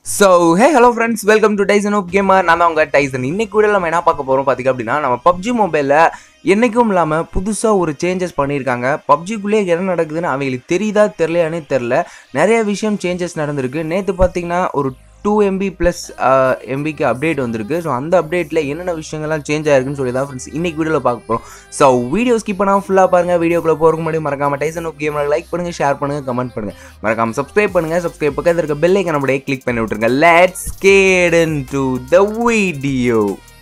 so hey hello friends welcome to Tyson of gamer நான் தான் உங்கள் டைசன் இன்னைக்கு கூட நம்ம என்ன பார்க்க போகிறோம் பார்த்திங்க அப்படின்னா நம்ம பப்ஜி மொபைலில் என்றைக்கும் இல்லாமல் புதுசாக ஒரு சேஞ்சஸ் பண்ணியிருக்காங்க பப்ஜிக்குள்ளேயே என்ன நடக்குதுன்னு அவங்களுக்கு தெரியுதா தெரிலையானே தெரில நிறைய விஷயம் சேஞ்சஸ் நடந்திருக்கு நேற்று பார்த்தீங்கன்னா ஒரு டூ எம்பி ப்ளஸ் எம்பிக்கு அப்டேட் வந்திருக்கு ஸோ அந்த அப்டேட்டில் என்னென்ன விஷயங்கள்லாம் சேஞ்ச் ஆயிருக்குன்னு சொல்லி தான் ஃப்ரெண்ட்ஸ் இன்னைக்கு வீடியோவில் பார்க்க போகிறோம் ஸோ வீடியோ ஸ்கிப் பண்ணாமல் ஃபுல்லாக பாருங்கள் வீடியோக்குள்ளே போகிறக்கு முன்னாடி மறக்காம டைசன் ஆஃப் கேமரை லைக் பண்ணுங்கள் ஷேர் பண்ணுங்கள் கமெண்ட் பண்ணுங்கள் மறக்காம சப்ஸ்கிரைப் பண்ணுங்கள் சப்ஸ்கிரைப் பக்கத்தில் இருக்க பெல் ஐக்கன் அப்படியே கிளிக் பண்ணி விட்டுருங்க let's get to the video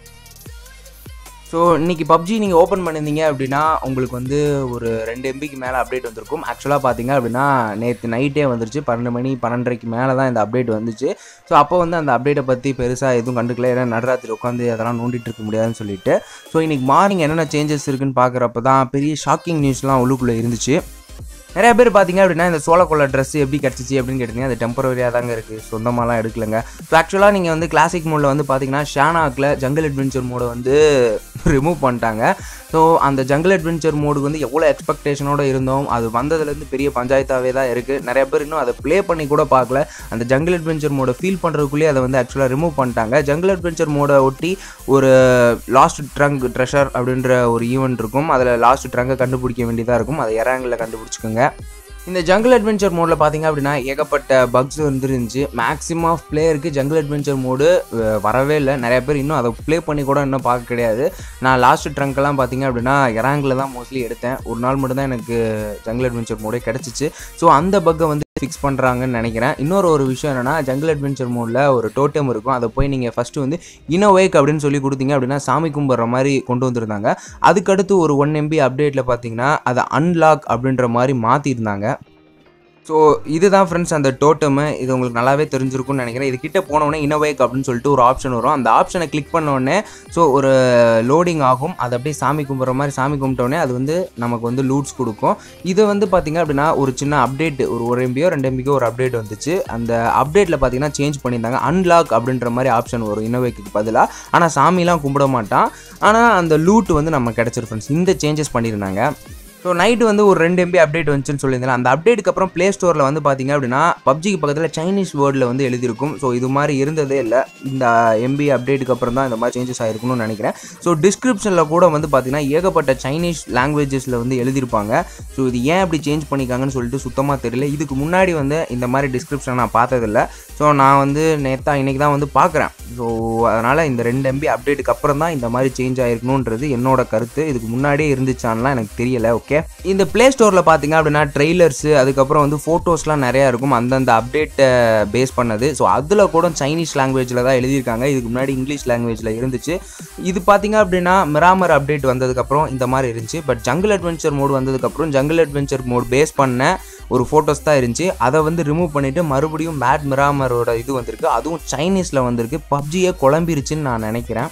so இன்னைக்கு பப்ஜி நீங்கள் ஓப்பன் பண்ணியிருந்தீங்க அப்படின்னா உங்களுக்கு வந்து ஒரு ரெண்டு எம்பிக்கு மேலே அப்டேட் வந்திருக்கும் ஆக்சுவலாக பார்த்தீங்க அப்படின்னா நேற்று நைட்டே வந்துருச்சு பன்னெண்டு மணி பன்னெண்டரைக்கு மேலே தான் இந்த அப்டேட் வந்துச்சு ஸோ அப்போ வந்து அந்த அப்டேட்டை பற்றி பெருசாக எதுவும் கண்டுக்கல ஏன்னா நடராத்திரி உட்காந்து அதெல்லாம் நோண்டிட்டு இருக்க முடியாதுன்னு சொல்லிட்டு ஸோ இன்னைக்கு மார்னிங் என்னென்ன சேஞ்சஸ் இருக்குன்னு பார்க்குறப்ப தான் பெரிய ஷாக்கிங் நியூஸ்லாம் உள்ளுக்குள்ளே இருந்துச்சு நிறைய பேர் பார்த்தீங்க அப்படின்னா இந்த சோளக்கொள்ள ட்ரெஸ் எப்படி கிடச்சிச்சு அப்படின்னு கேட்டிங்கன்னா அது டெம்பரரியாக தாங்க இருக்குது சொந்தமாலாம் எடுக்கலங்க ஸோ ஆக்சுவலாக நீங்கள் வந்து கிளாசிக் மோடில் வந்து பார்த்தீங்கன்னா ஷானாக்கில் ஜங்கிள் அட்வென்ச்சர் மோடை வந்து ரிமூவ் பண்ணிட்டாங்க ஸோ அந்த ஜங்கிள் அட்வென்ச்சர் மோடுக்கு வந்து எவ்வளோ எக்ஸ்பெக்டேஷனோடு இருந்தோம் அது வந்ததுலேருந்து பெரிய பஞ்சாயத்தாகவே தான் இருக்குது நிறைய பேர் இன்னும் அதை ப்ளே பண்ணி கூட பார்க்கல அந்த ஜங்கிள் அட்வென்ச்சர் மோடை ஃபீல் பண்ணுறதுக்குள்ளேயே அதை வந்து ஆக்சுவலாக ரிமூவ் பண்ணிட்டாங்க ஜங்கிள் அட்வென்ச்சர் மோடை ஒட்டி ஒரு லாஸ்ட் ட்ரங்க் ட்ரெஷர் அப்படின்ற ஒரு ஈவெண்ட் இருக்கும் அதில் லாஸ்ட் ட்ரங்கை கண்டுபிடிக்க வேண்டியதாக இருக்கும் அதை இறாங்கில் கண்டுபிடிச்சிக்கோங்க இந்த ஜங்கிள் அட்வென்ச்சர் மோடில் பார்த்தீங்க அப்படின்னா ஏகப்பட்ட பக்ஸ் வந்துருந்துச்சு மேக்ஸிமம் ஆஃப் பிளேயருக்கு ஜங்கிள் அட்வென்ச்சர் மோடு வரவே இல்லை நிறைய பேர் இன்னும் அதை ப்ளே பண்ணி கூட இன்னும் பார்க்க கிடையாது நான் லாஸ்ட் ட்ரங்க்கெல்லாம் பார்த்தீங்க அப்படின்னா இறாங்கில் தான் மோஸ்ட்லி எடுத்தேன் ஒரு நாள் மட்டும் தான் எனக்கு ஜங்கிள் அட்வென்ச்சர் மோடே கிடச்சிச்சு ஸோ அந்த பக்கை வந்து ஃபிக்ஸ் பண்ணுறாங்கன்னு நினைக்கிறேன் இன்னொரு ஒரு விஷயம் என்னென்னா ஜங்கிள் அட்வென்ச்சர் மோடில் ஒரு டோட்டம் இருக்கும் அதை போய் நீங்கள் ஃபஸ்ட்டு வந்து இனோவேக் அப்படின்னு சொல்லி கொடுத்தீங்க அப்படின்னா சாமி கும்பிட்ற மாதிரி கொண்டு வந்திருந்தாங்க அதுக்கடுத்து ஒரு ஒன் எம்பி அப்டேட்டில் பார்த்தீங்கன்னா அதை அன்லாக் அப்படின்ற மாதிரி மாற்றிருந்தாங்க ஸோ இதுதான் ஃப்ரெண்ட்ஸ் அந்த டோட்டமு இது உங்களுக்கு நல்லாவே தெரிஞ்சிருக்கும்னு நினைக்கிறேன் இது கிட்ட போனோடனே இனோவேக் அப்படின்னு சொல்லிட்டு ஒரு ஆப்ஷன் வரும் அந்த ஆப்ஷனை கிளிக் பண்ணோடனே ஸோ ஒரு லோடிங் ஆகும் அது அப்படியே சாமி கும்பிட்ற மாதிரி சாமி கும்பிட்டோடனே அது வந்து நமக்கு வந்து லூட்ஸ் கொடுக்கும் இது வந்து பார்த்திங்க அப்படின்னா ஒரு சின்ன அப்டேட் ஒரு ஒரு எம்பியோ ரெண்டு எம்பிக்கோ ஒரு அப்டேட் வந்துச்சு அந்த அப்டேட்டில் பார்த்தீங்கன்னா சேஞ்ச் பண்ணியிருந்தாங்க அன்லாக் அப்படின்ற மாதிரி ஆப்ஷன் வரும் இனோவேக்கு பதிலாக ஆனால் சாமிலாம் கும்பிட மாட்டான் ஆனால் அந்த லூட் வந்து நம்ம கிடச்சிரு ஃப்ரெண்ட்ஸ் இந்த சேஞ்சஸ் பண்ணியிருந்தாங்க ஸோ நைட்டு வந்து ஒரு ரெண்டு எம்பி அப்டேட் வந்துச்சுன்னு சொல்லியிருந்தேன் அந்த அப்டேட்டுக்கு அப்புறம் ப்ளே ஸ்டோரில் வந்து பார்த்தீங்க அப்படின்னா பப்ஜிக்கு பக்கத்தில் சைனீஸ் வேர்டில் வந்து எழுதியிருக்கும் ஸோ இது மாதிரி இருந்ததே இல்லை இந்த எம்பி அப்டேட்டுக்கு அப்புறம் தான் இந்த மாதிரி சேஞ்சஸ் ஆயிருக்கும்னு நினைக்கிறேன் ஸோ டிஸ்கிரிப்ஷனில் கூட வந்து பார்த்தீங்கன்னா ஏகப்பட்ட சைனீஸ் லாங்குவேஜஸில் வந்து எழுதியிருப்பாங்க ஸோ இது ஏன் அப்படி சேஞ்ச் பண்ணிக்காங்கன்னு சொல்லிட்டு சுத்தமாக தெரியல இதுக்கு முன்னாடி வந்து இந்த மாதிரி டிஸ்கிரிப்ஷன் நான் பார்த்ததில்ல ஸோ நான் வந்து நேத்தா இன்றைக்கி தான் வந்து பார்க்குறேன் ஸோ அதனால் இந்த ரெண்டு எம்பி அப்டேட்டுக்கு அப்புறம் தான் இந்த மாதிரி சேஞ்ச் ஆயிருக்கணுன்றது என்னோட கருத்து இதுக்கு முன்னாடியே இருந்துச்சான்லாம் எனக்கு தெரியல ஓகே இந்த ப்ளே ஸ்டோரில் பார்த்தீங்க அப்படின்னா ட்ரெய்லர்ஸு அதுக்கப்புறம் வந்து ஃபோட்டோஸ்லாம் நிறையா இருக்கும் அந்தந்த அப்டேட்டை பேஸ் பண்ணது ஸோ அதில் கூட சைனீஸ் லாங்குவேஜில் தான் எழுதியிருக்காங்க இதுக்கு முன்னாடி இங்கிலீஷ் லாங்குவேஜில் இருந்துச்சு இது பார்த்தீங்க அப்படின்னா மிராமர் அப்டேட் வந்ததுக்கப்புறம் இந்த மாதிரி இருந்துச்சு பட் ஜங்கிள் அட்வென்ச்சர் மோட் வந்ததுக்கப்புறம் ஜங்கிள் அட்வென்ச்சர் மோட் பேஸ் பண்ண ஒரு ஃபோட்டோஸ் தான் இருந்துச்சு அதை வந்து ரிமூவ் பண்ணிவிட்டு மறுபடியும் மேட் மிராமரோட இது வந்திருக்கு அதுவும் சைனீஸில் வந்திருக்கு பப்ஜியே குழம்பிருச்சுன்னு நான் நினைக்கிறேன்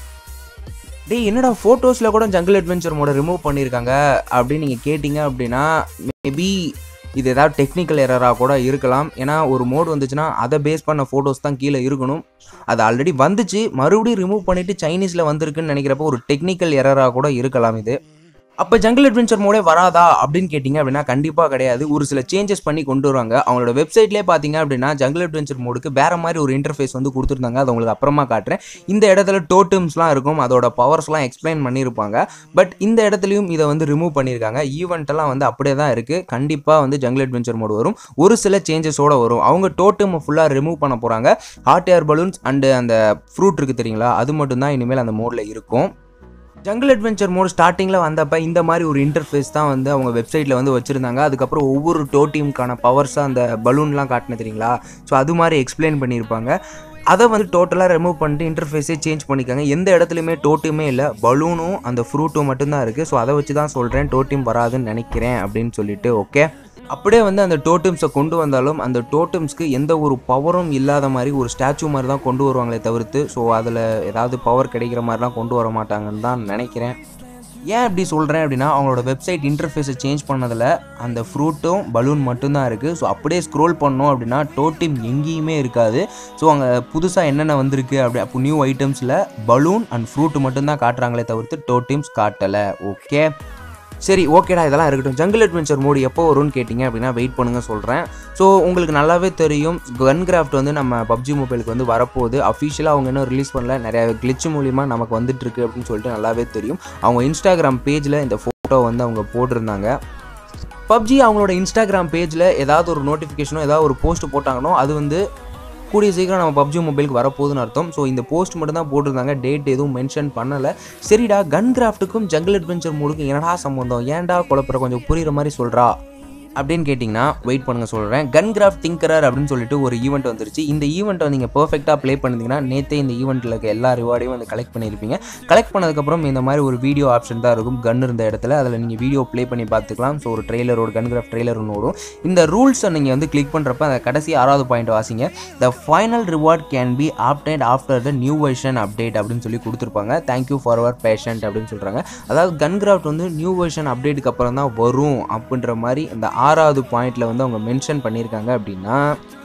டேய் என்னடா ஃபோட்டோஸில் கூட ஜங்கிள் அட்வென்ச்சர் மோட ரிமூவ் பண்ணியிருக்காங்க அப்படின்னு நீங்கள் கேட்டிங்க அப்படின்னா மேபி இது ஏதாவது டெக்னிக்கல் எரராக கூட இருக்கலாம் ஏன்னா ஒரு மோட் வந்துச்சுன்னா அதை பேஸ் பண்ண ஃபோட்டோஸ் தான் கீழே இருக்கணும் அது ஆல்ரெடி வந்துச்சு மறுபடியும் ரிமூவ் பண்ணிவிட்டு சைனீஸில் வந்திருக்குன்னு நினைக்கிறப்போ ஒரு டெக்னிக்கல் எரராக கூட இருக்கலாம் இது அப்போ ஜங்கிள் அட்வென்ச்சர் மோடே வராதா அப்படின்னு கேட்டிங்க அப்படின்னா கண்டிப்பாக கிடையாது ஒரு சில சேஞ்சஸ் பண்ணி கொண்டு வருவாங்க அவங்களோட வெப்சைட்லேயே பார்த்தீங்க அப்படின்னா ஜங்கிள் அட்வென்ச்சர் மோடுக்கு வேறு மாதிரி ஒரு இன்டர்ஃபேஸ் வந்து கொடுத்துருந்தாங்க அது உங்களுக்கு அப்புறமா காட்டுறேன் இந்த இடத்துல டோட்டம்ஸ்லாம் இருக்கும் அதோட பவர்ஸ்லாம் எக்ஸ்பிளைன் பண்ணியிருப்பாங்க பட் இந்த இடத்துலையும் இதை வந்து ரிமூவ் பண்ணியிருக்காங்க ஈவெண்ட்டெல்லாம் வந்து அப்படியே தான் இருக்குது கண்டிப்பாக வந்து ஜங்கிள் அட்வென்ச்சர் மோடு வரும் ஒரு சில சேஞ்சஸோட வரும் அவங்க டோட்டம் ஃபுல்லாக ரிமூவ் பண்ண போகிறாங்க ஹாட் ஏர் பலூன்ஸ் அண்டு அந்த ஃப்ரூட் இருக்குது தெரியுங்களா அது மட்டும்தான் இனிமேல் அந்த மோடில் இருக்கும் ஜங்கிள் அட்வென்ச்சர் மோட் ஸ்டார்டிங்கில் வந்தப்போ இந்த மாதிரி ஒரு இன்டர்ஃபேஸ் தான் வந்து அவங்க வெப்சைட்டில் வந்து வச்சுருந்தாங்க அதுக்கப்புறம் ஒவ்வொரு டோட்டீமுக்கான பவர்ஸாக அந்த பலூன்லாம் காட்டின தெரியுங்களா ஸோ அது மாதிரி எக்ஸ்பிளைன் பண்ணியிருப்பாங்க அதை வந்து டோட்டலாக ரிமூவ் பண்ணிட்டு இன்டர்ஃபேஸே சேஞ்ச் பண்ணிக்காங்க எந்த இடத்துலையுமே டோட்டுமே இல்லை பலூனும் அந்த ஃப்ரூட்டும் மட்டும்தான் இருக்குது ஸோ அதை வச்சு தான் சொல்கிறேன் டோட்டிம் வராதுன்னு நினைக்கிறேன் அப்படின்னு சொல்லிட்டு ஓகே அப்படியே வந்து அந்த டோட்டம்ஸை கொண்டு வந்தாலும் அந்த டோட்டம்ஸ்க்கு எந்த ஒரு பவரும் இல்லாத மாதிரி ஒரு ஸ்டாச்சு மாதிரி தான் கொண்டு வருவாங்களே தவிர்த்து ஸோ அதில் ஏதாவது பவர் கிடைக்கிற மாதிரிலாம் கொண்டு வர மாட்டாங்கன்னு தான் நினைக்கிறேன் ஏன் இப்படி சொல்கிறேன் அப்படின்னா அவங்களோட வெப்சைட் இன்டர்ஃபேஸை சேஞ்ச் பண்ணதில் அந்த ஃப்ரூட்டும் பலூன் மட்டும்தான் இருக்குது ஸோ அப்படியே ஸ்க்ரோல் பண்ணோம் அப்படின்னா டோட்டிம் எங்கேயுமே இருக்காது ஸோ அங்கே புதுசாக என்னென்ன வந்திருக்கு அப்படி அப்போ நியூ ஐட்டம்ஸில் பலூன் அண்ட் ஃப்ரூட் மட்டும்தான் காட்டுறாங்களே தவிர்த்து டோட்டிம்ஸ் காட்டலை ஓகே சரி ஓகேடா இதெல்லாம் இருக்கட்டும் ஜங்கிள் அட்வென்ச்சர் மோடு எப்போ வரும்னு கேட்டிங்க அப்படின்னா வெயிட் பண்ணுங்க சொல்கிறேன் ஸோ உங்களுக்கு நல்லாவே தெரியும் கன் கிராஃப்ட் வந்து நம்ம பப்ஜி மொபைலுக்கு வந்து வரப்போகுது அஃபிஷியலாக அவங்க இன்னும் ரிலீஸ் பண்ணல நிறைய கிளிச் மூலிமா நமக்கு வந்துட்டு இருக்கு அப்படின்னு சொல்லிட்டு நல்லாவே தெரியும் அவங்க இன்ஸ்டாகிராம் பேஜில் இந்த ஃபோட்டோ வந்து அவங்க போட்டிருந்தாங்க பப்ஜி அவங்களோட இன்ஸ்டாகிராம் பேஜில் ஏதாவது ஒரு நோட்டிஃபிகேஷனோ ஏதாவது ஒரு போஸ்ட் போட்டாங்கன்னோ அது வந்து கூடிய சீக்கிரம் நம்ம பப்ஜி மொபைலுக்கு வரப்போகுதுன்னு அர்த்தம் ஸோ இந்த போஸ்ட் மட்டும் தான் போட்டிருந்தாங்க டேட் எதுவும் மென்ஷன் பண்ணலை சரிடா கன் கிராஃப்ட்டுக்கும் ஜங்கிள் அட்வென்ச்சர் மூடுக்கும் என்னடா சம்பந்தம் ஏன்டா குழப்பற கொஞ்சம் புரியுற மாதிரி சொல்கிறா அப்படின்னு கேட்டிங்கன்னா வெயிட் பண்ணுங்க சொல்கிறேன் கன் கிராஃப்ட் திங்கரர் அப்படின்னு சொல்லிட்டு ஒரு ஈவெண்ட் வந்துருச்சு இந்த ஈவெண்ட்டை நீங்கள் பர்ஃபெக்டாக ப்ளே பண்ணிங்கன்னா நேற்றே இந்த ஈவெண்ட்டில் இருக்க எல்லா ரிவார்டையும் வந்து கலெக்ட் பண்ணியிருப்பீங்க கலெக்ட் பண்ணதுக்கப்புறம் இந்த மாதிரி ஒரு வீடியோ ஆப்ஷன் தான் இருக்கும் கன் இருந்த இடத்துல அதில் நீங்கள் வீடியோ ப்ளே பண்ணி பார்த்துக்கலாம் ஸோ ஒரு ட்ரெய்லர் ஒரு கன் கிராஃப்ட் ட்ரெய்லர் ஒன்று ஓடும் இந்த ரூல்ஸை நீங்கள் வந்து கிளிக் பண்ணுறப்ப அந்த கடைசி ஆறாவது பாயிண்ட் வாசிங்க the final reward can be obtained after the new version update அப்படின்னு சொல்லி கொடுத்துருப்பாங்க தேங்க்யூ ஃபார் அவர் பேஷண்ட் அப்படின்னு சொல்கிறாங்க அதாவது கன் கிராஃப்ட் வந்து நியூ வெர்ஷன் அப்டேட்டுக்கு அப்புறம் தான் வரும் அப்படின்ற மாதிரி இந்த ஆறாவது பாயிண்ட்டில் வந்து அவங்க மென்ஷன் பண்ணியிருக்காங்க அப்படின்னா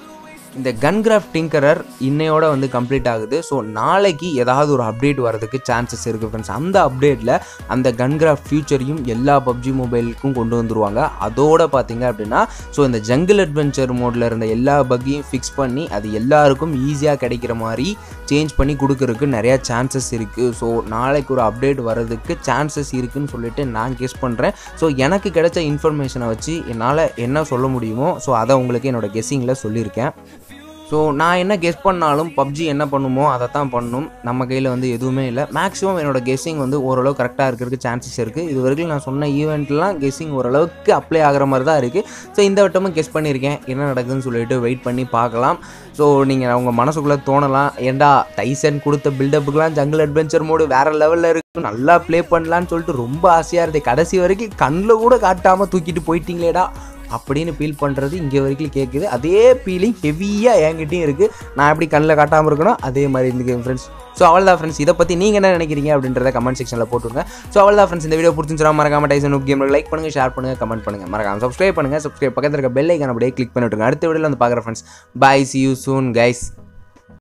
இந்த கன் கிராஃப்ட் டிங்கரர் இன்னையோட வந்து கம்ப்ளீட் ஆகுது ஸோ நாளைக்கு ஏதாவது ஒரு அப்டேட் வரதுக்கு சான்சஸ் இருக்குது ஃப்ரெண்ட்ஸ் அந்த அப்டேட்டில் அந்த கன் கிராஃப்ட் ஃபியூச்சரையும் எல்லா பப்ஜி மொபைலுக்கும் கொண்டு வந்துருவாங்க அதோட பார்த்தீங்க அப்படின்னா ஸோ இந்த ஜங்கிள் அட்வென்ச்சர் மோடில் இருந்த எல்லா பக்கையும் ஃபிக்ஸ் பண்ணி அது எல்லாருக்கும் ஈஸியாக கிடைக்கிற மாதிரி சேஞ்ச் பண்ணி கொடுக்கறதுக்கு நிறையா சான்சஸ் இருக்குது ஸோ நாளைக்கு ஒரு அப்டேட் வரதுக்கு சான்சஸ் இருக்குன்னு சொல்லிட்டு நான் கெஸ் பண்ணுறேன் ஸோ எனக்கு கிடைச்ச இன்ஃபர்மேஷனை வச்சு என்னால் என்ன சொல்ல முடியுமோ ஸோ அதை உங்களுக்கு என்னோட கெஸ்ஸிங்கில் சொல்லியிருக்கேன் ஸோ நான் என்ன கெஸ் பண்ணாலும் பப்ஜி என்ன பண்ணுமோ அதை தான் பண்ணணும் நம்ம கையில் வந்து எதுவுமே இல்லை மேக்ஸிமம் என்னோட கெஸ்ஸிங் வந்து ஓரளவு கரெக்டாக இருக்கிறதுக்கு சான்சஸ் இருக்குது இது வரைக்கும் நான் சொன்ன ஈவெண்ட்லாம் கெஸ்ஸிங் ஓரளவுக்கு அப்ளை ஆகிற மாதிரி தான் இருக்குது ஸோ இந்த வட்டமும் கெஸ் பண்ணியிருக்கேன் என்ன நடக்குதுன்னு சொல்லிட்டு வெயிட் பண்ணி பார்க்கலாம் ஸோ நீங்கள் அவங்க மனசுக்குள்ளே தோணலாம் ஏண்டா டைசன் கொடுத்த பில்டப்புக்கெலாம் ஜங்கிள் அட்வென்ச்சர் மோடு வேறு லெவலில் இருக்குது நல்லா ப்ளே பண்ணலான்னு சொல்லிட்டு ரொம்ப ஆசையாக இருந்தது கடைசி வரைக்கும் கண்ணில் கூட காட்டாமல் தூக்கிட்டு போயிட்டீங்களேடா அப்படின்னு ஃபீல் பண்ணுறது இங்கே வரைக்கும் கேட்குது அதே ஃபீலிங் ஹெவியாக என்கிட்டயும் இருக்குது நான் எப்படி கண்ணில் காட்டாமல் இருக்கணும் அதே மாதிரி இருக்கு ஃப்ரெண்ட்ஸ் ஸோ அவ்வளோதான் ஃப்ரெண்ட்ஸ் இதை பற்றி நீங்கள் என்ன நினைக்கிறீங்க அப்படின்றத கமெண்ட் செக்ஷனில் போட்டுருங்க ஸோ அவ்வளோதான் ஃப்ரெண்ட்ஸ் இந்த வீடியோ பிடிச்சிருந்தா மறக்காம டைசன் கேம் லைக் பண்ணுங்கள் ஷேர் பண்ணுங்கள் கமெண்ட் பண்ணுங்கள் மறக்காம சப்ஸ்கிரைப் பண்ணுங்கள் சப்ஸ்கிரைப் பக்கத்தில் இருக்க பெல் ஐக்கான அப்படியே கிளிக் பண்ணிவிட்டுருங்க அடுத்த வீடியோவில் வந்து பார்க்குற friends bye see you soon guys